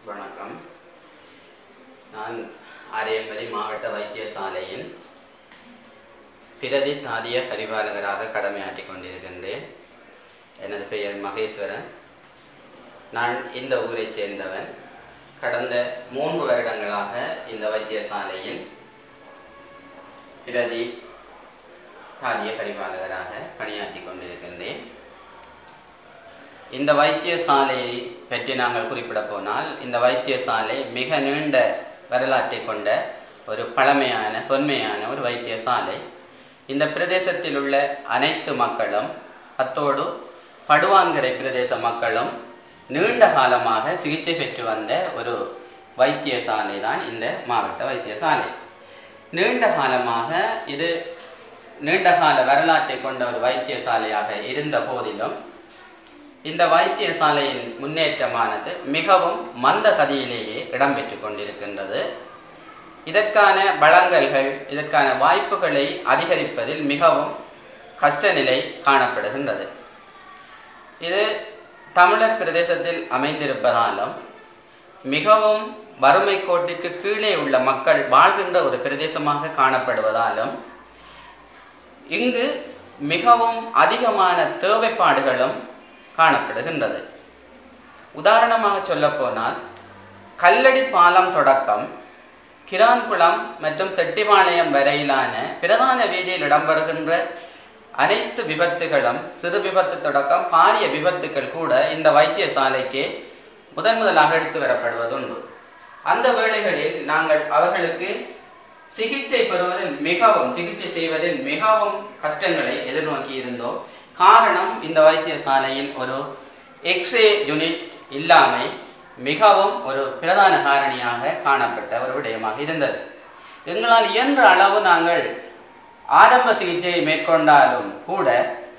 வணக்கம் நான் ஆரியம்பதி மாவட்ட வைத்தியசாலையின் பிரதி தாதிய பரிபாலகராக கடமையாற்றிக் கொண்டிருக்கின்றேன் எனது பெயர் மகேஸ்வரன் நான் இந்த ஊரைச் சேர்ந்தவன் கடந்த மூன்று வருடங்களாக இந்த வைத்தியசாலையில் பிரதி தாதிய பரிபாலகராக பணியாற்றிக் கொண்டிருக்கின்றேன் இந்த வைத்தியசாலையை பற்றி நாங்கள் குறிப்பிட போனால் இந்த வைத்தியசாலை மிக நீண்ட வரலாற்றை கொண்ட ஒரு பழமையான தொன்மையான ஒரு வைத்தியசாலை இந்த பிரதேசத்தில் உள்ள அனைத்து மக்களும் அத்தோடு படுவான்கரை பிரதேச மக்களும் நீண்ட காலமாக சிகிச்சை பெற்று வந்த ஒரு வைத்தியசாலை தான் இந்த மாவட்ட வைத்தியசாலை நீண்ட காலமாக இது நீண்டகால வரலாற்றை கொண்ட ஒரு வைத்தியசாலையாக இருந்த போதிலும் இந்த வைத்தியசாலையின் முன்னேற்றமானது மிகவும் மந்த கதியிலேயே இடம்பெற்று கொண்டிருக்கின்றது இதற்கான வளங்கல்கள் இதற்கான வாய்ப்புகளை அதிகரிப்பதில் மிகவும் கஷ்ட நிலை காணப்படுகின்றது இது தமிழர் பிரதேசத்தில் அமைந்திருப்பதாலும் மிகவும் வறுமை கோட்டிற்கு கீழே உள்ள மக்கள் வாழ்கின்ற ஒரு பிரதேசமாக காணப்படுவதாலும் இங்கு மிகவும் அதிகமான தேவைப்பாடுகளும் காணப்படுகின்றது உதாரணமாக சொல்லப்போனால் கல்லடி பாலம் தொடக்கம் கிரான்குளம் மற்றும் செட்டிபாளையம் வரையிலான பிரதான வீதியில் இடம்பெறுகின்ற அனைத்து விபத்துகளும் சிறு விபத்து தொடக்கம் பாரிய விபத்துக்கள் கூட இந்த வைத்தியசாலைக்கு முதன் முதலாக எடுத்து வரப்படுவதுண்டு அந்த வேளைகளில் நாங்கள் அவர்களுக்கு சிகிச்சை பெறுவதில் மிகவும் சிகிச்சை செய்வதில் மிகவும் கஷ்டங்களை எதிர்நோக்கி இருந்தோம் காரணம் இந்த வைத்தியசாலையில் ஒரு எக்ஸ்ரே யூனிட் இல்லாமை மிகவும் ஒரு பிரதான காரணியாக காணப்பட்ட ஒரு விடயமாக இருந்தது எங்களால் இயன்ற அளவு நாங்கள் ஆரம்ப சிகிச்சையை மேற்கொண்டாலும் கூட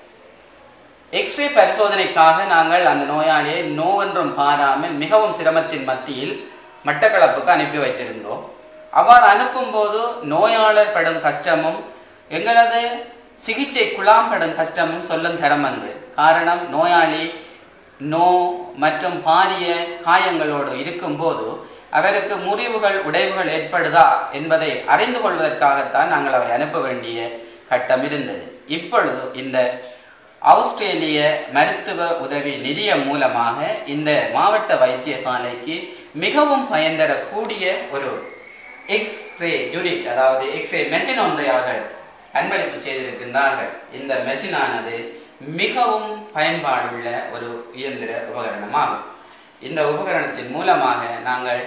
எக்ஸ்ரே பரிசோதனைக்காக நாங்கள் அந்த நோயாளியை நோவென்றும் பாராமல் மிகவும் சிரமத்தின் மத்தியில் மட்டக்களப்புக்கு அனுப்பி வைத்திருந்தோம் அவ்வாறு அனுப்பும்போது நோயாளர் படும் கஷ்டமும் எங்களது சிகிச்சை குழாம் படும் கஷ்டமும் சொல்லும் தரம் அன்று காரணம் நோயாளி நோ மற்றும் பாரிய காயங்களோடு இருக்கும்போது அவருக்கு முறிவுகள் உடைவுகள் ஏற்படுதா என்பதை அறிந்து கொள்வதற்காகத்தான் நாங்கள் அவரை அனுப்ப வேண்டிய கட்டம் இருந்தது இப்பொழுது இந்த ஆஸ்திரேலிய மருத்துவ உதவி நிதியம் மூலமாக இந்த மாவட்ட வைத்தியசாலைக்கு மிகவும் பயன் தரக்கூடிய ஒரு எக்ஸ்ரே யூனிட் அதாவது எக்ஸ்ரே மெஷின் ஒன்றை அவர்கள் அன்பளிப்பு செய்திருக்கின்றார்கள் இந்த மெஷினானது மிகவும் பயன்பாடுள்ள ஒரு இயந்திர உபகரணமாகும் இந்த உபகரணத்தின் மூலமாக நாங்கள்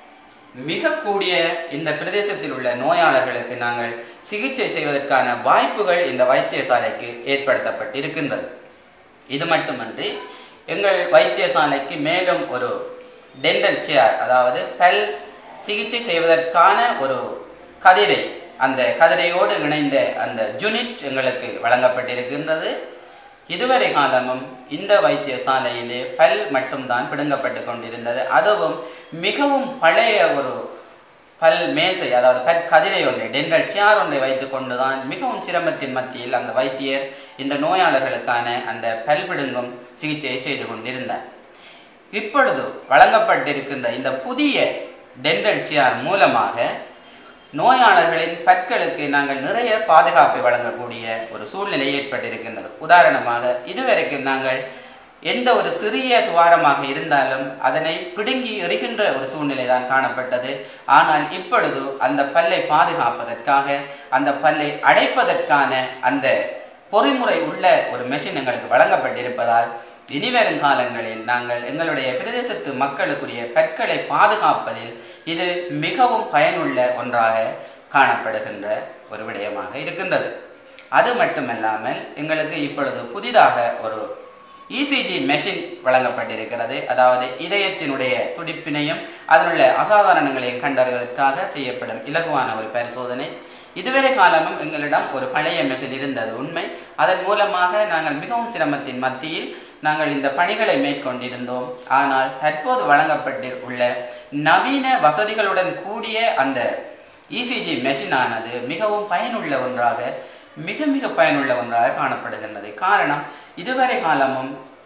மிக கூடிய இந்த பிரதேசத்தில் உள்ள நோயாளர்களுக்கு நாங்கள் சிகிச்சை செய்வதற்கான வாய்ப்புகள் இந்த வைத்தியசாலைக்கு ஏற்படுத்தப்பட்டிருக்கின்றது இது மட்டுமன்றி எங்கள் வைத்தியசாலைக்கு மேலும் ஒரு டென்டல் சேர் அதாவது பல் சிகிச்சை செய்வதற்கான ஒரு கதிரை அந்த கதிரையோடு இணைந்த அந்த யூனிட் எங்களுக்கு வழங்கப்பட்டிருக்கின்றது இதுவரை காலமும் இந்த வைத்தியசாலையிலே பல் மட்டும்தான் பிடுங்கப்பட்டு கொண்டிருந்தது அதுவும் மிகவும் பழைய ஒரு பல் மேசை அதாவது பல் கதிரை ஒன்றை டென்டல் சேர் ஒன்றை வைத்துக் கொண்டுதான் மிகவும் சிரமத்தின் மத்தியில் அந்த வைத்தியர் இந்த நோயாளர்களுக்கான அந்த பல் பிடுங்கும் சிகிச்சையை செய்து கொண்டிருந்தார் இப்பொழுது வழங்கப்பட்டிருக்கின்ற இந்த புதிய டென்டல் சேர் மூலமாக நோயாளர்களின் பற்களுக்கு நாங்கள் நிறைய பாதுகாப்பை வழங்கக்கூடிய ஒரு சூழ்நிலை ஏற்பட்டிருக்கின்றது உதாரணமாக இதுவரைக்கும் நாங்கள் எந்த ஒரு சிறிய துவாரமாக இருந்தாலும் அதனை பிடுங்கி எறிகின்ற ஒரு சூழ்நிலை தான் காணப்பட்டது ஆனால் இப்பொழுது அந்த பல்லை பாதுகாப்பதற்காக அந்த பல்லை அடைப்பதற்கான அந்த பொறிமுறை உள்ள ஒரு மெஷின் எங்களுக்கு வழங்கப்பட்டிருப்பதால் இனிவரும் காலங்களில் நாங்கள் எங்களுடைய பிரதேசத்து மக்களுக்குரிய பற்களை பாதுகாப்பதில் இது மிகவும் பயனுள்ள ஒன்றாக காணப்படுகின்ற ஒரு விடயமாக இருக்கின்றது அது மட்டுமல்லாமல் எங்களுக்கு இப்பொழுது புதிதாக ஒரு இசிஜி மெஷின் வழங்கப்பட்டிருக்கிறது அதாவது இதயத்தினுடைய துடிப்பினையும் அதனுள்ள அசாதாரணங்களையும் கண்டறிவதற்காக செய்யப்படும் இலகுவான ஒரு பரிசோதனை இதுவரை காலமும் எங்களிடம் ஒரு பழைய மெஷின் இருந்தது உண்மை அதன் மூலமாக நாங்கள் மிகவும் சிரமத்தின் மத்தியில் நாங்கள் இந்த பணிகளை மேற்கொண்டிருந்தோம் ஆனால் தற்போது வழங்கப்பட்டு உள்ள நவீன வசதிகளுடன் கூடிய அந்த இசிஜி மெஷினானது மிகவும் பயனுள்ள ஒன்றாக மிக மிக பயனுள்ள ஒன்றாக காணப்படுகின்றது காரணம் இதுவரை காலமும்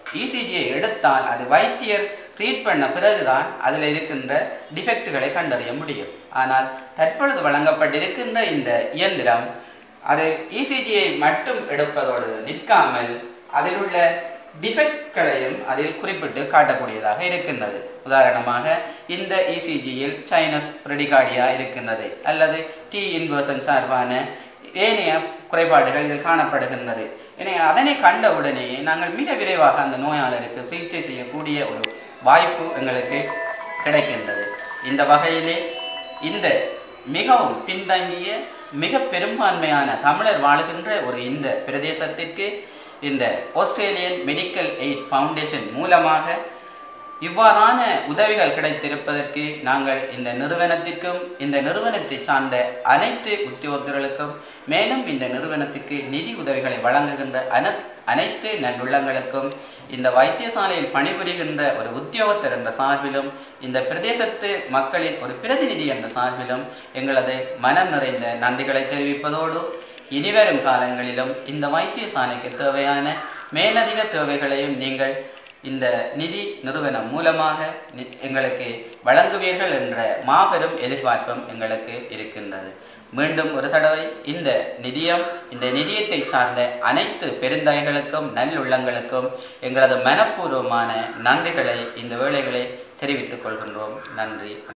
இசிஜியை எடுத்தால் அது வைத்தியர் ட்ரீட் பண்ண பிறகுதான் அதில் இருக்கின்ற டிஃபெக்ட்டுகளை கண்டறிய முடியும் ஆனால் தற்பொழுது வழங்கப்பட்டிருக்கின்ற இந்த இயந்திரம் அது இசிஜியை மட்டும் எடுப்பதோடு நிற்காமல் அதில் உள்ள டிஃபெக்ட்களையும் அதில் குறிப்பிட்டு காட்டக்கூடியதாக இருக்கின்றது உதாரணமாக இந்த இசிஜியில் சைனஸ் பிரெடிகார்டியா இருக்கின்றது அல்லது டி இன்வர்சன் சார்பான ஏனைய குறைபாடுகள் இதில் காணப்படுகின்றது எனவே அதனை கண்ட உடனேயே நாங்கள் மிக விரைவாக அந்த நோயாளருக்கு சிகிச்சை செய்யக்கூடிய ஒரு வாய்ப்பு எங்களுக்கு கிடைக்கின்றது இந்த வகையிலே இந்த மிகவும் பின்தங்கிய மிக பெரும்பான்மையான தமிழர் வாழுகின்ற ஒரு இந்த பிரதேசத்திற்கு இந்த ஆஸ்திரேலியன் மெடிக்கல் எய்ட் ஃபவுண்டேஷன் மூலமாக இவ்வாறான உதவிகள் கிடைத்திருப்பதற்கு நாங்கள் இந்த நிறுவனத்திற்கும் இந்த நிறுவனத்தை சார்ந்த அனைத்து உத்தியோகத்தர்களுக்கும் மேலும் இந்த நிறுவனத்திற்கு நிதி உதவிகளை வழங்குகின்ற அன அனைத்து நல்லுள்ளங்களுக்கும் இந்த வைத்தியசாலையில் பணிபுரிகின்ற ஒரு உத்தியோகத்தர் என்ற சார்பிலும் இந்த பிரதேசத்து மக்களின் ஒரு பிரதிநிதி என்ற சார்பிலும் எங்களது மனம் நிறைந்த நன்றிகளை தெரிவிப்பதோடு இனிவரும் காலங்களிலும் இந்த வைத்தியசாலைக்கு தேவையான மேலதிக தேவைகளையும் நீங்கள் இந்த நிதி நிறுவனம் மூலமாக நி- எங்களுக்கு வழங்குவீர்கள் என்ற மாபெரும் எதிர்பார்ப்பும் எங்களுக்கு இருக்கின்றது மீண்டும் ஒரு தடவை இந்த நிதியம் இந்த நிதியத்தை சார்ந்த அனைத்து பெருந்தகைகளுக்கும் நல்லுள்ளங்களுக்கும் எங்களது மனப்பூர்வமான நன்றிகளை இந்த வேளைகளை தெரிவித்துக் கொள்கின்றோம் நன்றி